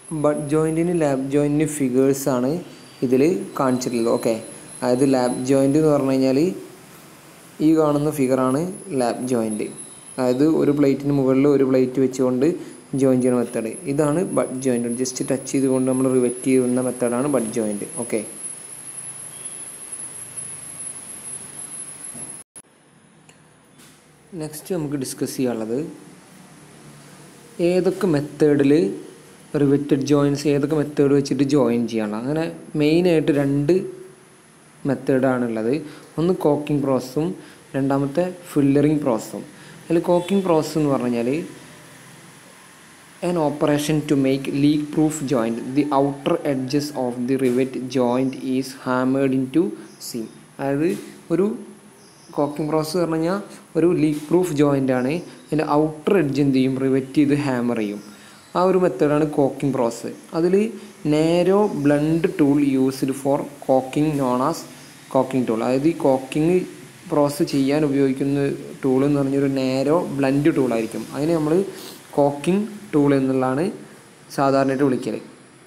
bud ജോയിൻറ്റിന് lab ജോയിൻറ്റിന് ഫിഗേഴ്സാണ് ഇതിൽ കാണിച്ചിട്ടുള്ളത് okay അതായത് ലാബ് ജോയിൻറ്റ് എന്ന് പറഞ്ഞു കഴിഞ്ഞാൽ ഈ കാണുന്ന ഫിഗറാണ് ലാബ് ജോയിൻറ്റ് അതായത് ഒരു പ്ലേറ്റിന് മുകളിൽ ഒരു പ്ലേറ്റ് വെച്ചുകൊണ്ട് ജോയിൻ ചെയ്യുന്ന മെത്തേഡ് ഇതാണ് ബഡ് ജോയിൻറ്റ് ജസ്റ്റ് ടച്ച് ചെയ്തുകൊണ്ട് നമ്മൾ റിവെറ്റ് ചെയ്യുന്ന മെത്തേഡാണ് ബഡ് ജോയിൻറ്റ് ഓക്കെ നെക്സ്റ്റ് നമുക്ക് ഡിസ്കസ് ചെയ്യാനുള്ളത് ഏതൊക്കെ മെത്തേഡിൽ റിവെറ്റഡ് ജോയിൻസ് ഏതൊക്കെ മെത്തേഡ് വെച്ചിട്ട് ജോയിൻ ചെയ്യാനുള്ള അങ്ങനെ മെയിനായിട്ട് രണ്ട് മെത്തേഡാണുള്ളത് ഒന്ന് കോക്കിംഗ് പ്രോസസ്സും രണ്ടാമത്തെ ഫില്ലറിംഗ് പ്രോസസ്സും അതിൽ കോക്കിംഗ് പ്രോസസ്സ് എന്ന് പറഞ്ഞു കഴിഞ്ഞാൽ an operation to make leak proof joint the outer edges of the rivet joint is hammered into seam അതായത് ഒരു കോക്കിംഗ് പ്രോസസ്സ് പറഞ്ഞു കഴിഞ്ഞാൽ ഒരു ലീക്ക് പ്രൂഫ് ജോയിൻ്റ് ആണ് അതിൻ്റെ ഔട്ടർ എഡ്ജ് എന്ത് ചെയ്യും റിവെറ്റ് ചെയ്ത് ഹാമർ ചെയ്യും ആ ഒരു മെത്തേഡാണ് കോക്കിംഗ് പ്രോസസ്സ് അതിൽ narrow blunt tool used for caulking known as caulking tool അതായത് ഈ കോക്കിംഗ് പ്രോസസ്സ് ചെയ്യാൻ ഉപയോഗിക്കുന്ന ടൂൾ എന്ന് പറഞ്ഞൊരു നേരോ ബ്ലൻഡ് ടൂളായിരിക്കും അതിന് നമ്മൾ കോക്കിംഗ് ടൂൾ എന്നുള്ളതാണ് സാധാരണയായിട്ട് വിളിക്കൽ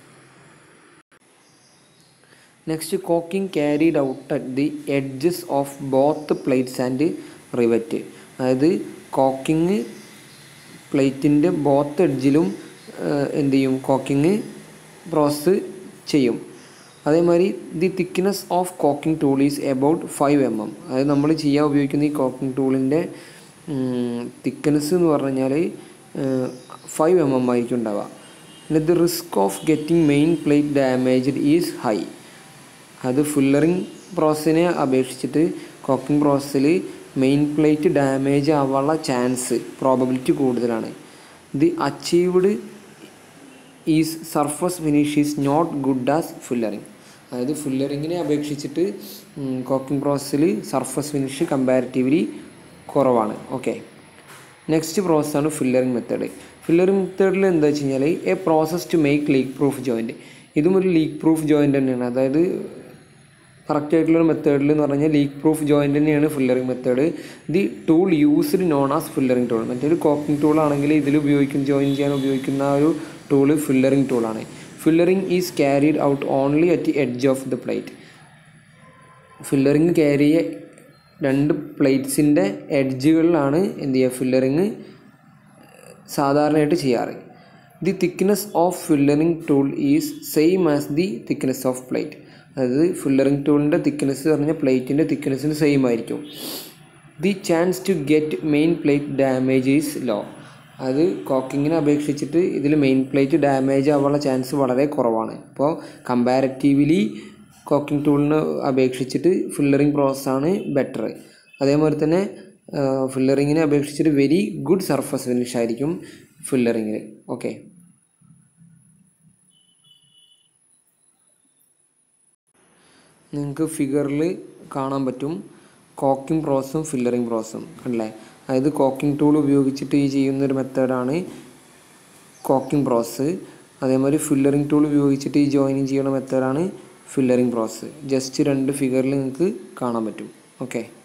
next caulking carried out at the edges of both plates and rivet അതായത് കോക്കിംഗ് പ്ലേറ്റിൻ്റെ ബോത്ത് എഡ്ജിലും എന്ത് ചെയ്യും കോക്കിംഗ് പ്രോസസ്സ് ചെയ്യും അതേമാതിരി the thickness of caulking tool is about five M M അതായത് നമ്മൾ ചെയ്യാൻ ഉപയോഗിക്കുന്ന ഈ കോക്കിംഗ് ടൂളിൻ്റെ തിക്നെസ് എന്ന് പറഞ്ഞു കഴിഞ്ഞാൽ ഫൈവ് എം എം ആയിരിക്കും ഉണ്ടാവുക പിന്നെ the risk of getting main plate damaged is high അത് ഫുള്ളറിങ് പ്രോസസ്സിനെ അപേക്ഷിച്ചിട്ട് കോക്കിംഗ് പ്രോസസ്സിൽ മെയിൻ പ്ലേറ്റ് ഡാമേജ് ആവാനുള്ള ചാൻസ് പ്രോബബിലിറ്റി കൂടുതലാണ് the achieved is surface finish is not good as fullering അതായത് ഫുള്ളറിങ്ങിനെ അപേക്ഷിച്ചിട്ട് കോക്കിംഗ് പ്രോസസ്സിൽ സർഫസ് ഫിനിഷ് കമ്പാരിറ്റീവ്ലി കുറവാണ് ഓക്കെ നെക്സ്റ്റ് പ്രോസസ്സാണ് ഫില്ലറിംഗ് മെത്തേഡ് ഫില്ലറിംഗ് മെത്തേഡിൽ എന്താ വെച്ച് കഴിഞ്ഞാൽ a process to make leak proof joint ഇതും ഒരു ലീക്ക് പ്രൂഫ് ജോയിൻറ്റ് തന്നെയാണ് അതായത് കറക്റ്റ് ആയിട്ടുള്ള മെത്തേഡിൽ എന്ന് പറഞ്ഞാൽ ലീക്ക് പ്രൂഫ് ജോയിൻറ്റ് തന്നെയാണ് fullering method the tool used known as fullering tool മറ്റൊരു കോക്കിംഗ് ടൂൾ ആണെങ്കിൽ ഇതിൽ ഉപയോഗിക്കും ജോയിൻ ചെയ്യാൻ ഉപയോഗിക്കുന്ന ആ ഒരു ടൂള് ഫില്ലറിംഗ് ടൂളാണ് fullering is carried out only at edge of the plate fullering carry രണ്ട് പ്ലേറ്റ്സിൻ്റെ എഡ്ജുകളിലാണ് എന്ത് ചെയ്യുക ഫില്ലറിങ് സാധാരണയായിട്ട് ചെയ്യാറ് the thickness of fullering tool is same as the thickness of plate അതായത് ഫില്ലറിംഗ് ടൂളിൻ്റെ തിക്നെസ് പറഞ്ഞാൽ പ്ലേറ്റിൻ്റെ തിക്നെസ്സിന് സെയിം ആയിരിക്കും the chance to get main plate damage is low അത് കോക്കിങ്ങിനെ അപേക്ഷിച്ചിട്ട് ഇതിൽ മെയിൻ പ്ലേറ്റ് ഡാമേജ് ആവാനുള്ള ചാൻസ് വളരെ കുറവാണ് അപ്പോൾ കമ്പാരറ്റീവ്ലി കോക്കിംഗ് ടൂളിനെ അപേക്ഷിച്ചിട്ട് ഫില്ലറിംഗ് പ്രോസസ്സാണ് ബെറ്റർ അതേപോലെ തന്നെ ഫില്ലറിങ്ങിനെ അപേക്ഷിച്ചിട്ട് വെരി ഗുഡ് സർഫസ് ഫിനിഷ് ആയിരിക്കും ഫില്ലറിങ്ങിൽ ഓക്കെ നിങ്ങൾക്ക് ഫിഗറിൽ കാണാൻ പറ്റും കോക്കിംഗ് പ്രോസസ്സും ഫില്ലറിംഗ് പ്രോസസ്സും കണ്ടില്ലേ അതായത് കോക്കിംഗ് ടൂൾ ഉപയോഗിച്ചിട്ട് ഈ ചെയ്യുന്നൊരു മെത്തേഡാണ് കോക്കിംഗ് പ്രോസസ്സ് അതേമാതിരി ഫില്ലറിംഗ് ടൂൾ ഉപയോഗിച്ചിട്ട് ഈ ജോയിനിങ് ചെയ്യുന്ന മെത്തേഡാണ് ഫില്ലറിംഗ് പ്രോസസ്സ് ജസ്റ്റ് രണ്ട് ഫിഗറിൽ നിങ്ങൾക്ക് കാണാൻ പറ്റും ഓക്കെ